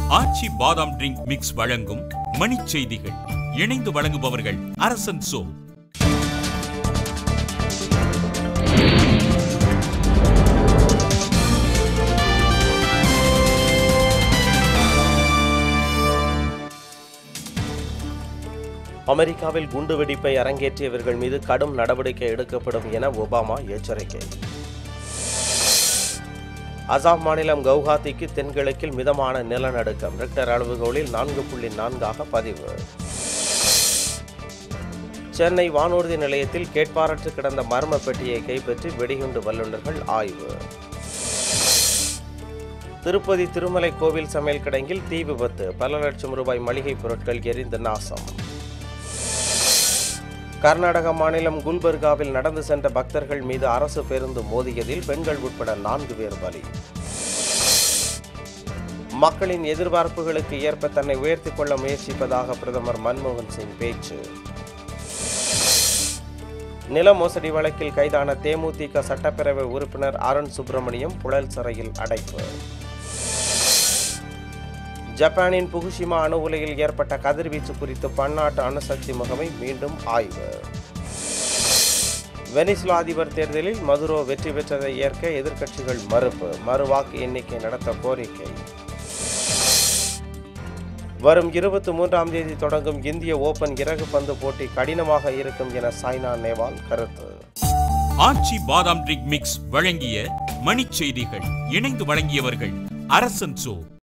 ஆச்சி பாதாம் drink mix வழங்கும் மணிச் செய்திகள் இணைந்து வழங்குபவர்கள் அரசன் சோ அமெரிக்காவில் குண்டுவெடிப்பை அரங்கேற்றியவர்கள் மீது கடும் நடவடிக்கை எடுக்கப்படும் என ஒபாமா எச்சரிக்கை அசாம் மாநிலம் கவுஹாத்திக்கு தென்கிழக்கில் மிதமான நிலநடுக்கம் ரிக்டர் அளவுகோலில் நான்கு புள்ளி நான்காக பதிவு சென்னை வானூர்தி நிலையத்தில் கேட்பாரற்று கிடந்த மர்ம பெட்டியை கைப்பற்றி வெடிகுண்டு வல்லுநர்கள் ஆய்வு திருப்பதி திருமலை கோவில் சமையல் கிடங்கில் தீ விபத்து பல லட்சம் ரூபாய் மளிகை பொருட்கள் எரிந்து நாசம் கர்நாடக மாநிலம் குல்பர்காவில் நடந்து சென்ற பக்தர்கள் மீது அரசு பேருந்து மோதியதில் பெண்கள் உட்பட நான்கு பேர் பலி மக்களின் எதிர்பார்ப்புகளுக்கு ஏற்ப தன்னை உயர்த்திக் கொள்ள முயற்சிப்பதாக பிரதமர் மன்மோகன் சிங் பேச்சு நில மோசடி வழக்கில் கைதான தேமுதிக சட்டப்பேரவை உறுப்பினர் அருண் சுப்பிரமணியம் புழல் சிறையில் அடைப்பு ஜப்பானின் புகுஷிமா அணு உலையில் ஏற்பட்ட கதிர்வீச்சு குறித்து பன்னாட்டு அணுசக்தி முகமை மீண்டும் ஆய்வு வெனிசுலா அதிபர் தேர்தலில் மதுரோ வெற்றி பெற்றதை ஏற்க எதிர்க்கட்சிகள் மறுப்பு மறுவாக்கு எண்ணிக்கை நடத்த கோரிக்கை வரும் இருபத்தி மூன்றாம் தேதி தொடங்கும் இந்திய ஓபன் இறகு பந்து போட்டி கடினமாக இருக்கும் என சாய்னா நேவால் கருத்து ஆச்சி பாதாம் ட்ரிங்க் மிக்ஸ் வழங்கிய மணிச் செய்திகள் இணைந்து வழங்கியவர்கள் அரசன் சோ